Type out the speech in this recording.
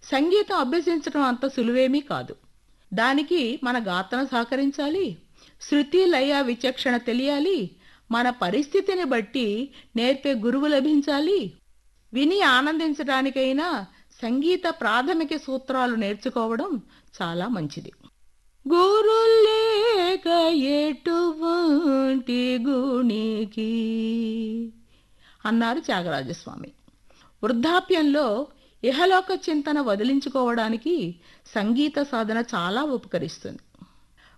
సంగీతం అభ్యసించడం అంత సులువేమీ కాదు దానికి మన గాత్రం సహకరించాలి శృతి లయ విచక్షణ తెలియాలి మన పరిస్థితిని బట్టి నేర్పే గురువు లభించాలి విని ఆనందించడానికైనా సంగీత ప్రాథమిక సూత్రాలు నేర్చుకోవడం చాలా మంచిది గురులేక ఎటువంటి గుణికి అన్నారు త్యాగరాజస్వామి వృద్ధాప్యంలో ఇహలోక చింతన వదిలించుకోవడానికి సంగీత సాధన చాలా ఉపకరిస్తుంది